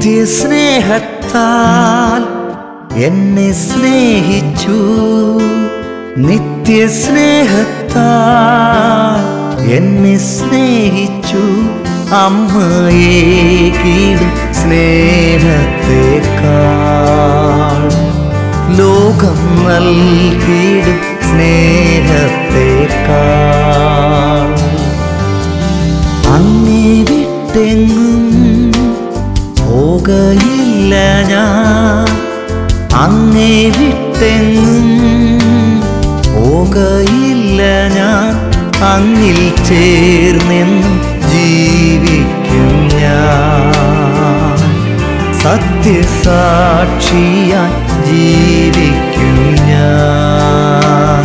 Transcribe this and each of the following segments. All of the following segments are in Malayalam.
നിത്യസ്നേഹത്താൽ എന്നെ സ്നേഹിച്ചു നിത്യസ്നേഹത്താൽ എന്നെ സ്നേഹിച്ചു അമ്മയെ കീടും സ്നേഹത്തെക്കാൾ ലോകം നൽകിയിടും സ്നേഹത്തെക്കാൾ അങ്ങേ വിട്ടെങ്ങും പോകയില്ല ഞാൻ അങ്ങേ വിട്ടെങ്ങും പോകയില്ല ഞാൻ അങ്ങിൽ ചേർന്നെന്നും ജീവിക്കും ഞാൻ സത്യസാക്ഷിയായി ജീവിക്കും ഞാൻ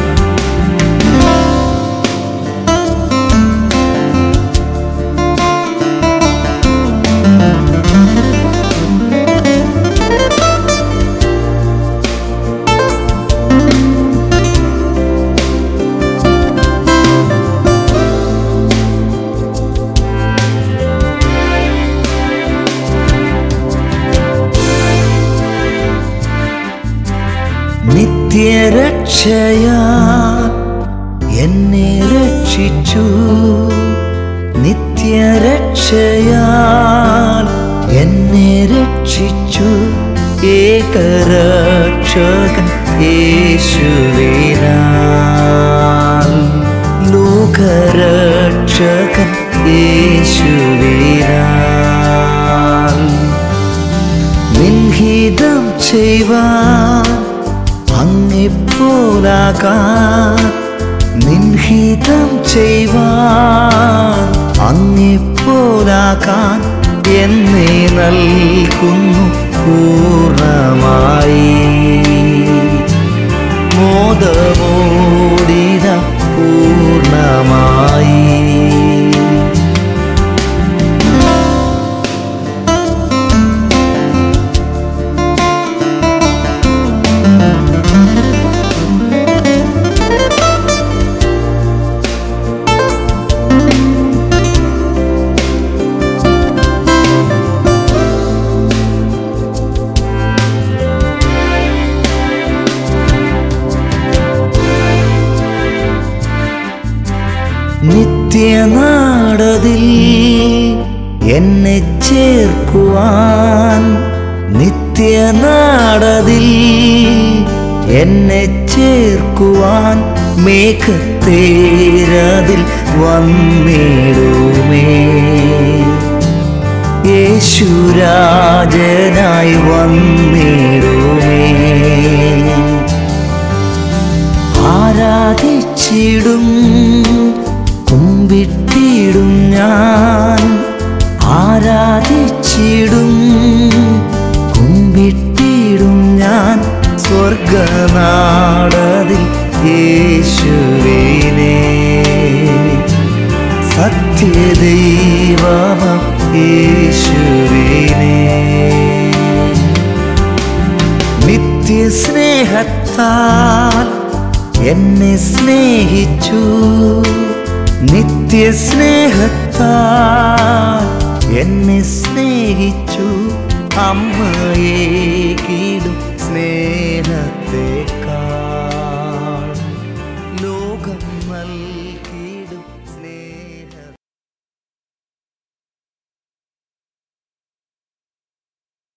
നിത്യരക്ഷയാ എന്നെ രക്ഷിച്ചു നിത്യരക്ഷയാൽ എന്നെ രക്ഷിച്ചു ഏകരക്ഷകൻ യേശുവിനാൽ ലോകരക്ഷകൻ യേശുവിനാൽ നിൻഹിതം ചെയ്യുവാൻ അങ്ങിപ്പോലാകാൻ നിൻഹിതം ചെയ്യുവാൻ അങ്ങിപ്പോലാകാൻ എന്നെ നൽകുന്നു പൂർണ്ണമായി മോദമോടിത പൂർണ്ണമായി നിത്യനാടതിൽ എന്നെ ചേർക്കുവാൻ നിത്യനാടതിൽ എന്നെ ചേർക്കുവാൻ മേഘത്തേരതിൽ വന്നിടുമേ യേശുരാജനായി വന്നിടുമേ ആരാധിച്ചിടും കുമ്പിട്ടിടും ഞാൻ ആരാധിച്ചിടും കുമ്പിട്ടിടും ഞാൻ സ്വർഗനാടതിൽ യേശുവിനെ സത്യദൈവമ യേശുവിനെ നിത്യസ്നേഹത്താൽ എന്നെ സ്നേഹിച്ചു നിത്യസ്നേഹത്താൽ എന്നെ സ്നേഹിച്ചു അമ്മയെ കീടും സ്നേഹ